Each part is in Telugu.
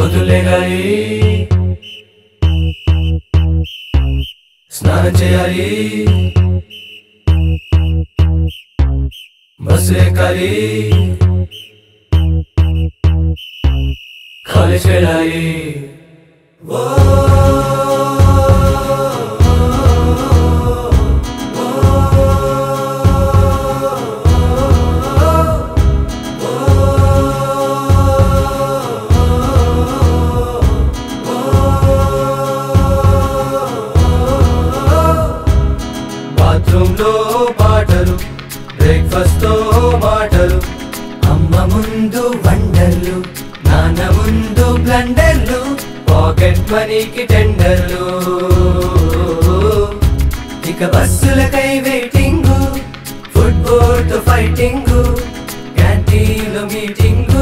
పొద్దులేగాలి స్నానం చేయాలి బస్సు ఎక్కాలి కాలేజ్ వెళ్ళాలి బాత్రూమ్ లో పాటలు బ్రేక్ఫాస్ట్ తో మాటలు అమ్మ ముందు వండర్లు నాన్న ముందు బ్లండర్లు పాకెట్ మనీకి టెండర్లు ఇక బస్సులకై వెయిటింగ్ ఫుట్బాల్ తో ఫైటింగ్ క్యాంటీన్ లో మీటింగ్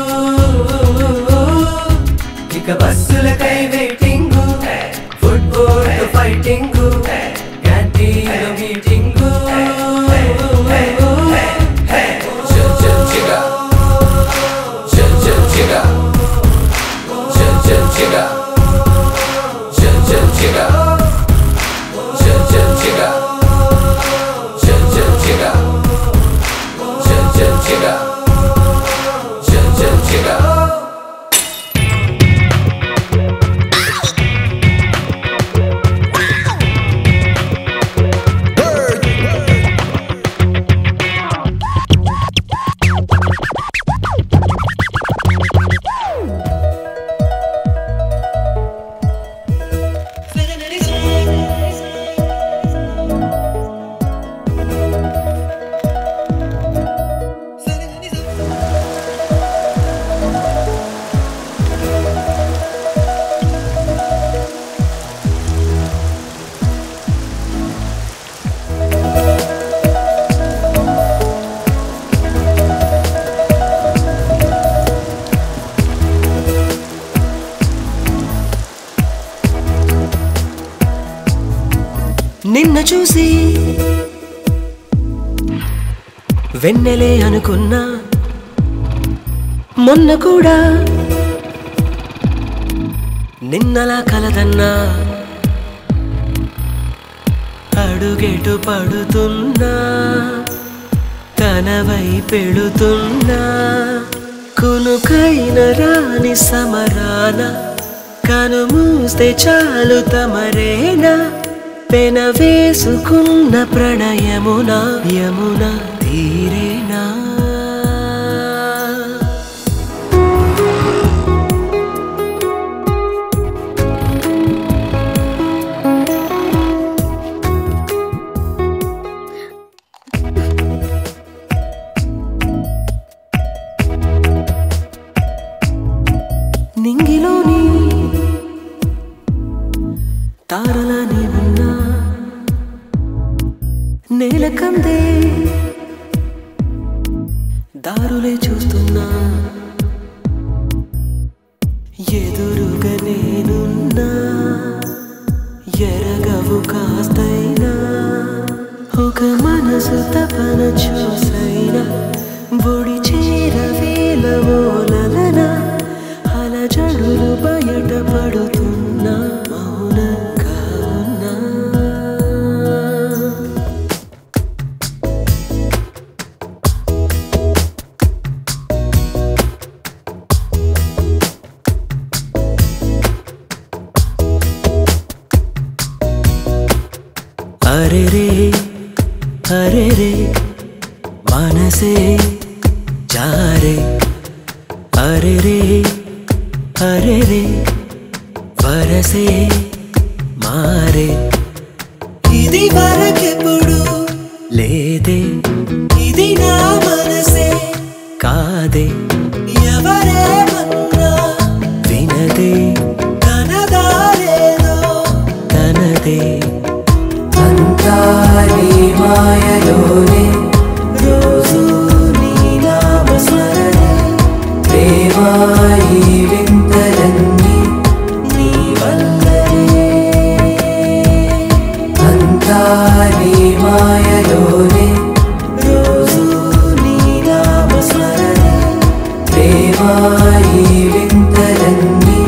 ఇక బస్సులకై వెయిటింగ్ ఫుట్బాల్ తో ఫైటింగ్ క్యాంటీన్ లో meeting Chill, chill, chigga. Chill, chill, chigga. Chill, chill, chigga. Chill, chill, chigga. Chill, chill, chigga. Chill, chill, chigga. Chill, chill, chigga. Chill, chill, chigga. నిన్ను చూసి వెన్నెలే అనుకున్నా మొన్న కూడా నిన్నలా కలదన్నా అడుగెటు పడుతున్నా తనవై పెడుతున్నా కునుకైన రాని సమరాన కను మూస్తే చాలు తమరేనా పెన వేసుకున్న ప్రణయమున యమున తీరేనా నింగిలోని తారలని ఉన్నా నేల కందే దారులే చూస్తున్నా ఎదురుగా నేనున్నా ఎరగవు కాస్తైనా ఒక మనసు తపన చూసైనా బొడి చేర వేల ఓలలన అలజడులు బయట పడుతున్నా మౌనంగా ఉన్నా అరే రే అరే రే మనసే జారే అరే రే అరే రే వరసే మారే ఇది వరకెప్పుడు లేదే ఇది నా మనసే కాదే ఎవరేమన్నా వినదే తనదారేదో తనదే అంతా నీ మాయలోనే రోజు నీ నామస్మరణే ప్రేమాయి వింతలన్నీ నీ వల్లనే అంతా నీ మాయలోనే రోజు నీ నామస్మరణే ప్రేమాయి వింతలన్నీ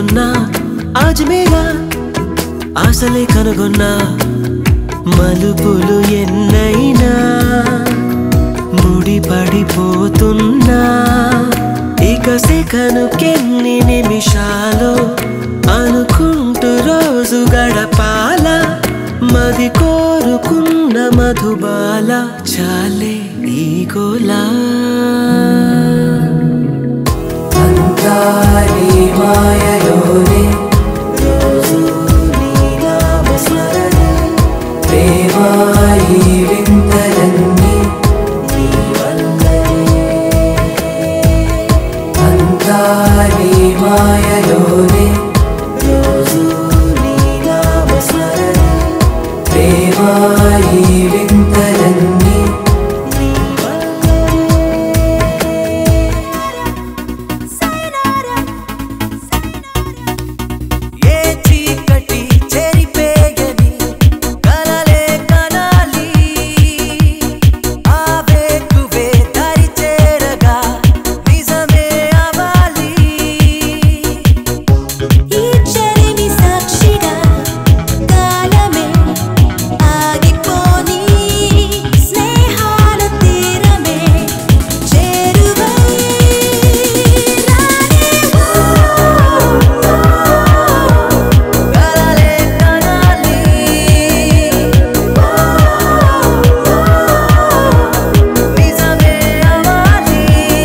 అనుకున్నా ఆజ్మేగా ఆశలే కనుగొన్నా మలుపులు ఎన్నైనా ముడి పడిపోతున్నా ఇక సెకనుకెన్ని నిమిషాలు అనుకుంటూ రోజు గడపాల మది కోరుకున్న మధుబాల చాలే ఈ గోలా అంతా నీ మాయలోనే ప్రేమ ఈ వింతలన్నీ నీ వల్లనే అంతా నీ మాయలోనే ప్రేమ ఈ వింతలన్నీ ఏ చీకటి చెరిపేయని కలలే కనాలి ఆవేకువే దరి చేరగా నిజమే అవాలి ఈ చరిమి సాక్షిగా కాలమే ఆగిపోని స్నేహాల తీరమే చేరువై కలలే కనాలి నిజమే అవాలి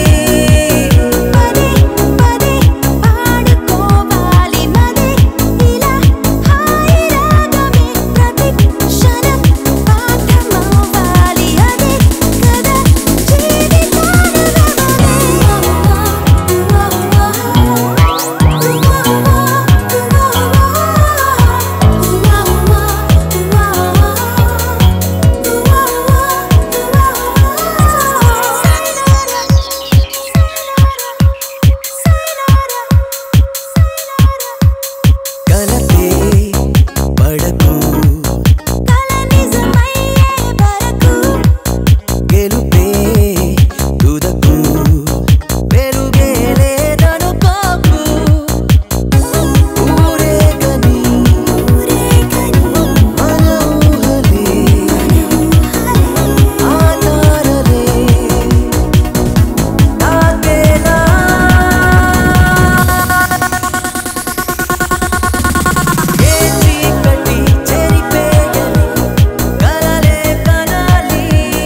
పదే పదే పాడుకోవాలి మదే ఇలా హాయి రాగమే ప్రతి క్షణం పాఠమవ్వాలి అదే కదా కలతే పడకు కల నిజమయ్యే వరకు గెలుపే తుదకు పెరుగే లేదనుకోకు ఊరేగని మన ఊహలే ఆధారలే తాకేలా ఏ చీకటి చెరిపేయని కలలే కనాలి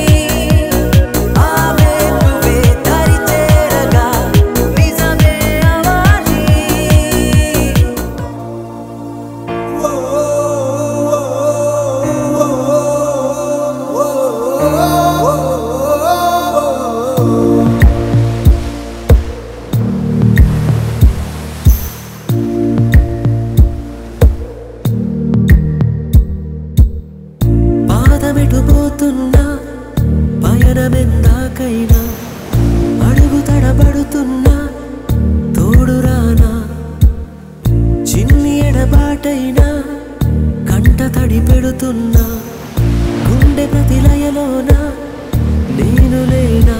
ఆవేకువే దరి చేరగా నిజమే అవాలి పాదమెటు పోతున్నా పయనమెందాకైనా అడుగు తడబడుతున్నా తోడురానా చిన్ని ఎడబాటైనా కంట తడి పెడుతున్నా గుండె ప్రతిలయలోన నేను లేనా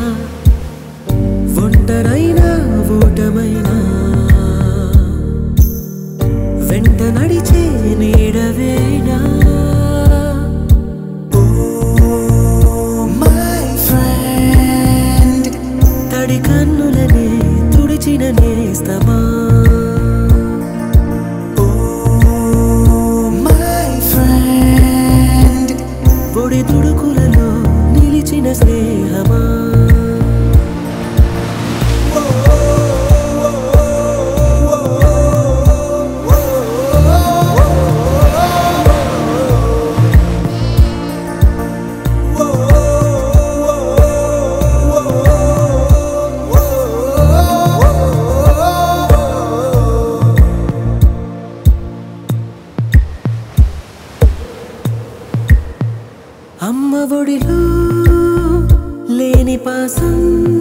ఒంటరైనా ఓటమైనా వెంట నడిచే నీడవేనా తడి కన్నులనే తుడిచిన నేస్తమా పొడి తుడుకులలో నిలిచిన స్నేహమా అమ్మ ఒడిలో లేని పాసం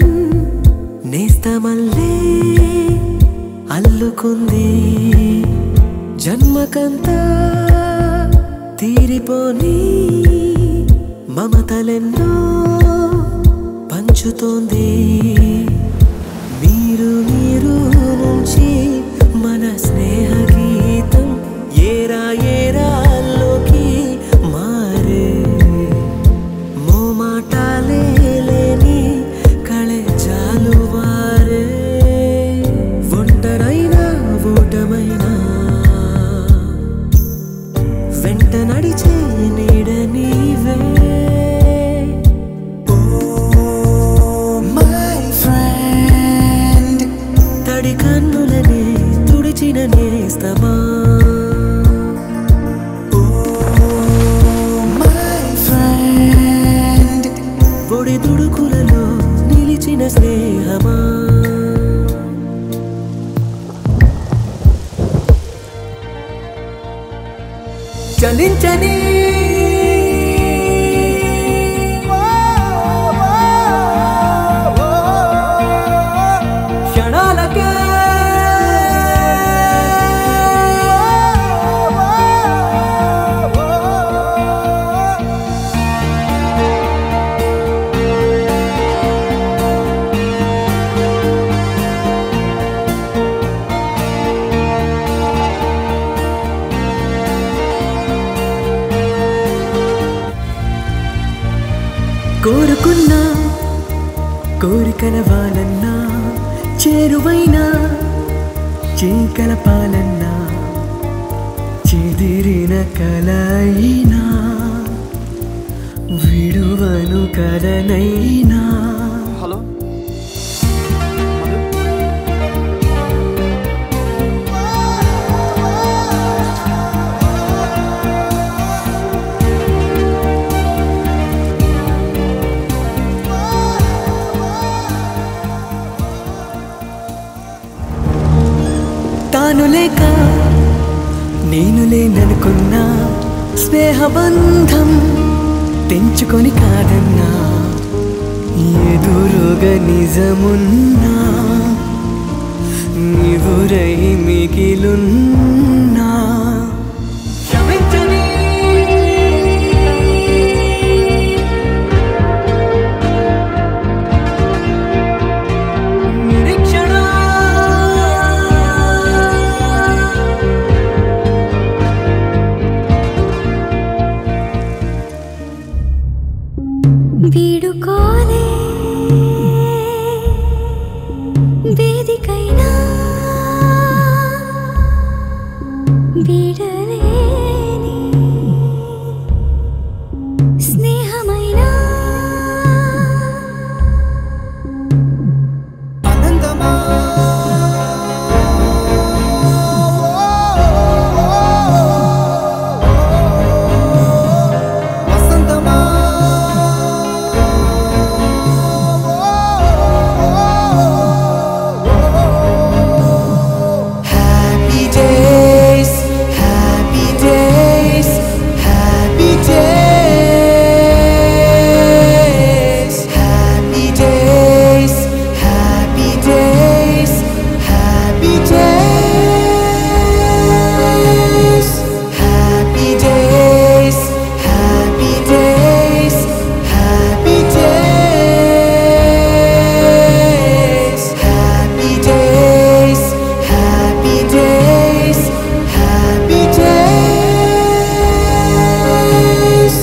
నేస్తమల్లే అల్లుకుంది జన్మకంతా తీరిపోని మమతలెన్నో పంచుతోంది మీరు మీరు నుంచి మన స్నేహ కోరుకున్నా కోరికల వాళ్ళన్నా చేరువైనా చీకలపాలన్నా చెదిరిన కలయినా విడువను కలనైనా హలో తాను లేక నేను లేననుకున్నా స్నేహబంధం తెంచుకొని కాదన్నా ఎదురుగా నిజమున్నా నివురై మిగిలున్నా క్షమించని నిరీక్షణ వీడుకోలే వేదికైనా వీడలేని స్నేహమైనా అనంతమా వసంతమా Happy days, happy days, happy days, happy days, happy days, happy days, happy days, happy days, happy days, happy days, happy days, happy days.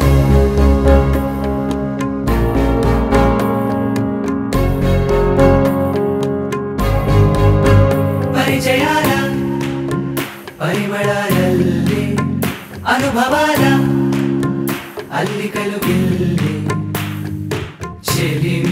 ಪರಿಚಯಾಲ ಪರಿಮಳದಲ್ಲಿ ಅನುಭವಾಲ ಅಲ್ಲಿ ಕಲುಗಿಲ್ಲಿ ಚೆಲಿವೆ